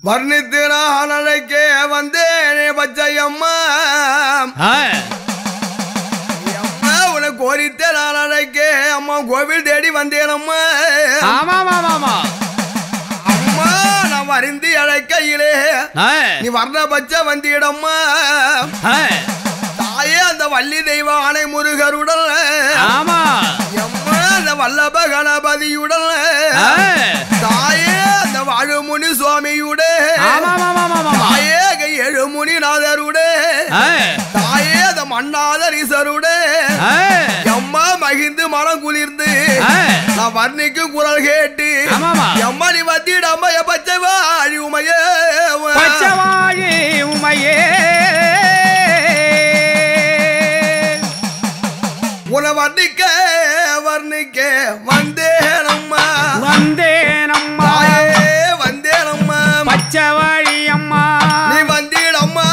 வர்ணித்து நான் அழைக்கே வந்தேனே பச்சையம்மா ஆ, அம்மா உன்னை கோரித்தே நான் அழைக்கே அம்மா கோவில் தேடி வந்தேன் அம்மா ஆமா ஆமா ஆமா ஆமா அம்மா நான் வருந்தி அழைக்கையிலே ஆ, நீ வர்ண பச்சை வந்திடம்மா ஆ, தாயே அந்த வள்ளி தெய்வ ஆணை முருகருடன் ஆமா எம்மா அந்த வல்லப கணபதியுடன் ஆ, தாயே அந்த வாழுமுனி சுவாமியுட ஆமா ஆமா ஆமா ஆமா ஆமா தாயே எழுமுனி நாதருட ஆ, தாயே அந்த மன்னாதரிசருட ஆ, எம்மா மகிழ்ந்து மனம் குளிர்ந்து ஆ, நான் வர்ணிக்கும் குரல் கேட்டு ஆமாமா. எம்மா நீ வத்திடம்மா என் பச்சை வாழி உமையே பச்சவாழி உமையே உன வர்ணிக்க வர்ணிக்க வந்தேனம்மா வந்தேனம்மா தாயே வந்தேனம்மா பச்சவாழி அம்மா நீ வந்திடம்மா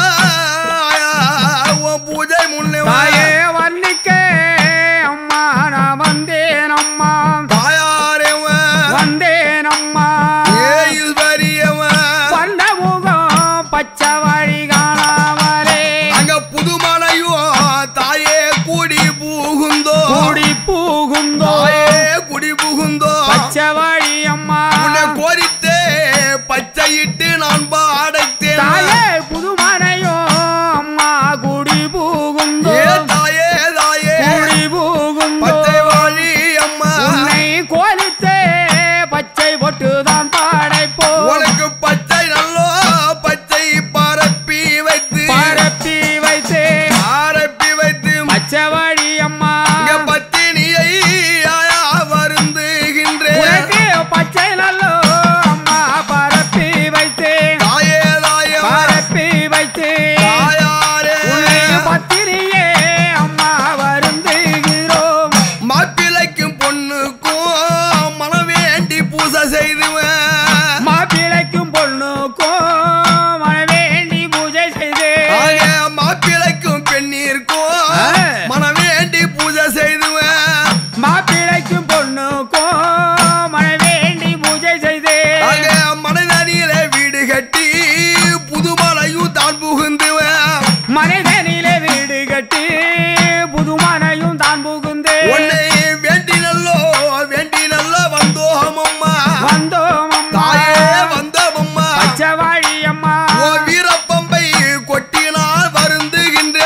உன் பூஜை முன்னே வா. தாயே வன்னிக்க அம்மா நான் வந்தேனம்மா தாயாரே வா. வந்தேனம்மா ஏ ஈஸ்வரியவா. வந்த முகம் பச்சவாழி காணாமலே அங்க புதுமலையும் தாயே குடி புகுந்தோ கூடி பூகுந்தோ தாயே குடி புகுந்தோ பச்சவாழி அம்மா உன்னை கோரித்தே பச்சையிட்டு நான் பாடைத்தேன் தாயே புதுமனையோ அம்மா குடி பூகுந்தோ ஏ தாயே தாயே குடி பூகுந்தோ பச்சை வாழி அம்மா உன்னை கோலித்தே பச்சை பொட்டுதான் பாடைப்போ உனக்கு பச்சை நல்லோ பச்சை பரப்பி வைத்து பரப்பி வைத்தே பரப்பி வைத்து பச்சவாழி அம்மா இங்க பத்தினியை ஆயா வருந்துகின்றேன் உனக்கு பச்சை நல்லோ அம்மா பரப்பி வைத்தே தாயே தாயே பரப்பி வைத்தே தாயாரே உன்னை பத்திரியே அம்மா வருந்துகிறோம் மாப்பிள்ளைக்கும் பொண்ணுக்கும் மனம் வேண்டி பூசை செய்துவேன் மாப்பிளைக்கும் பொண்ணுக்கும் மனவேண்டி பூஜை செய்தே ஆக மாப்பிள்ளைக்கும் பெண்ணிற்கும் ஆ. மனம் வேண்டி பூஜை செய்துவேன் மாப்பிளைக்கும் பொண்ணுக்கும் மனவேண்டி பூஜை செய்தே ஆக மனதனியில வீடு கட்டி புதுமலையும் தான் புகுந்துவேன் மனிதனிலே வீடு கட்டி புதுமனையும் தான் புகுந்தே உன்னை வேண்டி நல்லோ வேண்டி நல்ல வந்தோம் அம்மா வந்தோம் அம்மா தாயே வந்தோம் அம்மா பச்சவாழி அம்மா ஓ வீரப்பம்பை கொட்டினால் வருந்துகின்ற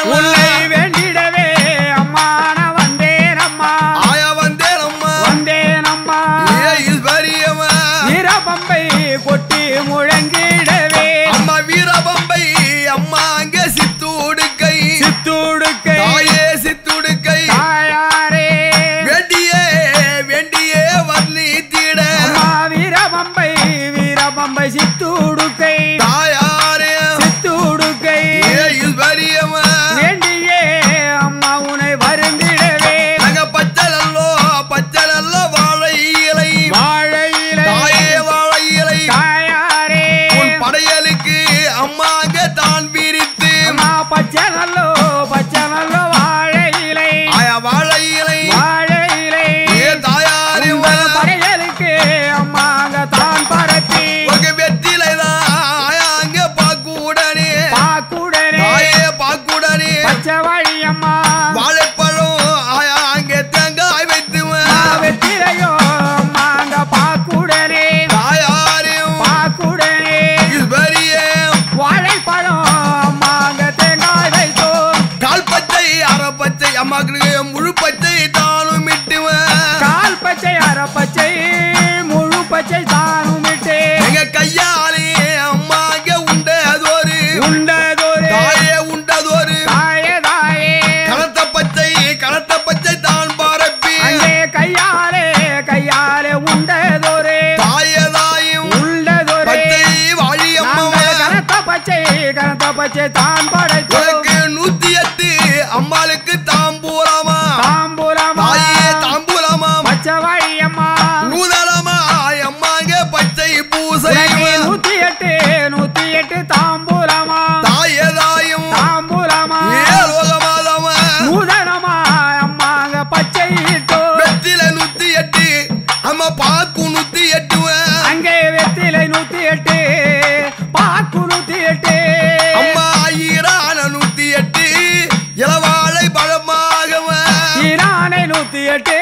நூத்தி எட்டு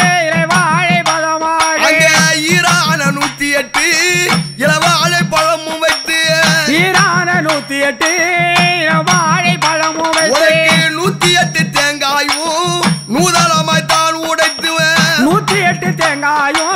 இறைவாழை பதமாக அங்கே ஈரான நூத்தி எட்டு இளவாழை பழமும் வைத்து ஈரான நூத்தி எட்டு இறைவாழை பழமும் வைத்து உனக்கு நூத்தி எட்டு தேங்காயும் நூதனமாய் தான் உடைத்துவேன் நூத்தி எட்டு தேங்காயும்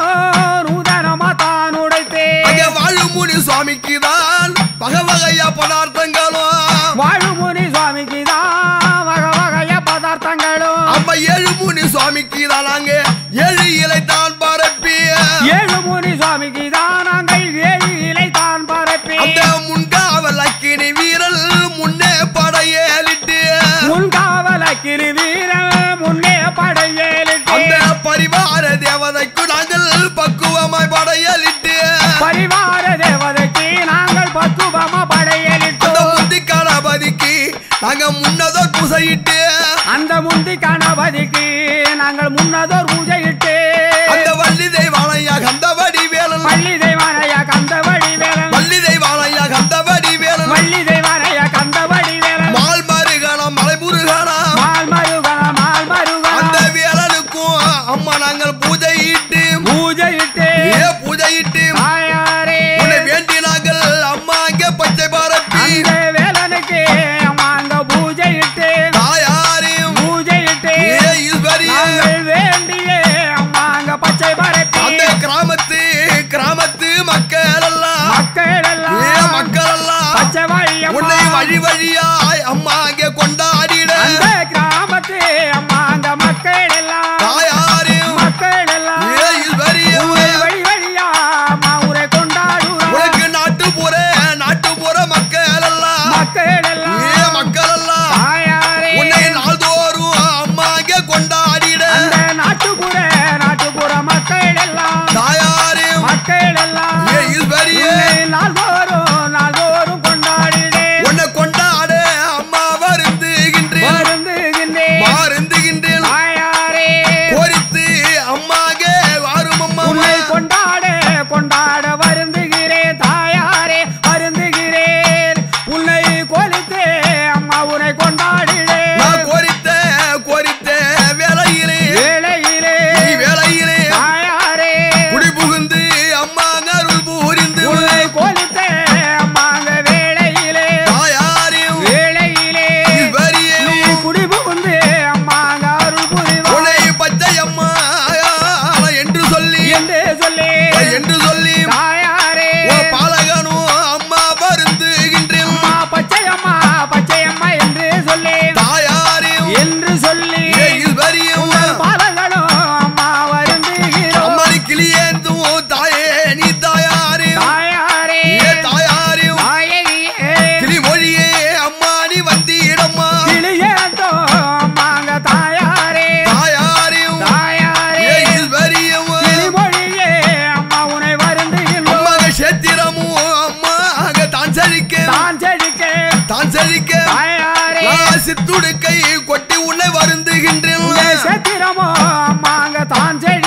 நூதனமா தான் உடைத்தே அங்கே வாழும் முனி சுவாமிக்கு தான் வகை வகையா பதார்த்தங்களும் வாழுமுனி சுவாமிக்கு தான் வகை வகைய பதார்த்தங்களும் அம்ம ஏழு முனி சுவாமிக்கு தான் அங்கே ஏழு இலை தான் பரப்பி ஏழு முனி சுவாமிக்கு தான் நாங்கள் ஏழு இலை தான் பரப்பி அந்த முன்காவல் அக்கினி வீரல் முன்னே படையேலிட்டு முன்காவல கிரி வீரன் முன்னே படையேலிட்டு அந்த பரிவார தேவதைக்கு நாங்கள் பக்குவமாய் படையலிட்டு பரிவார தேவதைக்கு நாங்கள் பக்குவமா அந்த படையலிட்டோம் முந்தி கணபதிக்கு நாங்க முன்னதோர் புசையிட்டு அந்த முந்தி கணபதிக்கு நாங்கள் முன்னதோர் பூஜையிட்டு அந்த வள்ளி தெய்வானையா கந்தவடி வேலன் பள்ளி தெய்வானையா கந்தவடி வேலன் வள்ளி தெய்வானையா கந்தவடி வேலன் வள்ளி தெய்வானையா கந்தவடி வேலன் மால் மருகணம் மலைமுருகணம் மால் மருகா மால் மருகா அந்த வேலனுக்கும் அம்மா நாங்கள் பூஜையிட்டு பூஜையிட்டு ஏ பூஜையிட்டு தாயாரே உன்னை வேண்டி நாங்கள் அம்மா அங்கே பச்சை பரப்பி அந்த வேலனுக்கு அம்மா அங்க பூஜையிட்டு தாயாரையும் பூஜையிட்டு ஏ ஈஸ்வரியே நாங்கள் வேண்டியே அம்மா அங்க பச்சை பரப்பி அந்த கிராமத்து கிராமத்து மக்கள் எல்லாம் மக்கள் எல்லாம் ஏ மக்கள் எல்லாம் பச்சை வழியம்மா உன்னை வழி வழியாய் அம்மா அங்கே கொண்டாடிட அந்த கிராமத்து அம்மா அங்க மக்கள் எல்லாம் தாயாரையும் மக்கள் எல்லாம் ஏ ஈஸ்வரியே ஊரை வழி வழியா அம்மா ஊரை கொண்டாடுறோம் உனக்கு நாட்டுப்புற நாட்டுப்புற மக்கள் எல்லாம் மக்கள் எல்லாம் ஏ மக்கள் எல்லாம் தாயாரே உன்னை நாள்தோறும் அம்மா அங்கே கொண்டாடிட அந்த நாட்டுப்புற நாட்டுப்புற மக்கள் எல்லாம் தாயாரையும் மக்கள் எல்லாம் ஏ ஈஸ்வரியே உன்னை நாள்தோறும் நாள்தோறும் கொண்டாடிடே உன்னை கொண்டாட அம்மா வருந்துகின்றேன் வருந்துகின்றேன் வருந்துகின்றேன் தாயாரே கோரித்து அம்மாගේ வாரும் அம்மா உன்னை கொண்டாட கொண்டாட வருந்துகிறேன் தாயாரே வருந்துகிறேன் உன்னை கொலித்தே அம்மா உன்னை கொண்டாடிடே நான் கோரித்த கோரித்த வேலையிலே வேளையிலே நீ வேலையிலே தாயாரே குடி புகுந்து அம்மா அருள் புரிந்து உன்னை கொலித்தே அம்மாங்க வேளையிலே தாயாரையும் வேளையிலே வரியே நீ குடிபுகுந்து அம்மாங்க அருள் புரிவாய் உன்னை பச்சை அம்மா என்று சொல்லி என்று சொல்லி என்று சொல்லி தாயாரே உன் பாலகனும் அம்மா வருந்துகின்றேன் அம்மா பச்சையம்மா பச்சையம்மா என்று சொல்லி தாயாரையும் என்று சொல்லி ஏ ஈஸ்வரியும் பாலங்களும் அம்மா வருந்துகிறோம் அம்மனி கிளியேந்தும் தாயே நீ தாயாரையும் தாயாரே ஏ தாயாரையும் தாயையே கிளிமொழியே அம்மா நீ வந்திடம்மா கிளியேந்தோ அம்மாங்க தாயாரே தாயாரையும் தாயாரே ஏ ஈஸ்வரியும் கிளிமொழியே அம்மா உன்னை வருந்துகின்றோம் அம்மாக சேத்திரமும் அம்மாக தான் செழிக்க தான் செழிக்க தான் செழிக்க தாயாரே நான் சித்துடுக்கை கொட்டி உன்னை வருந்துகின்றேன் சேத்திரமோ அம்மாங்க தான் செழிக்க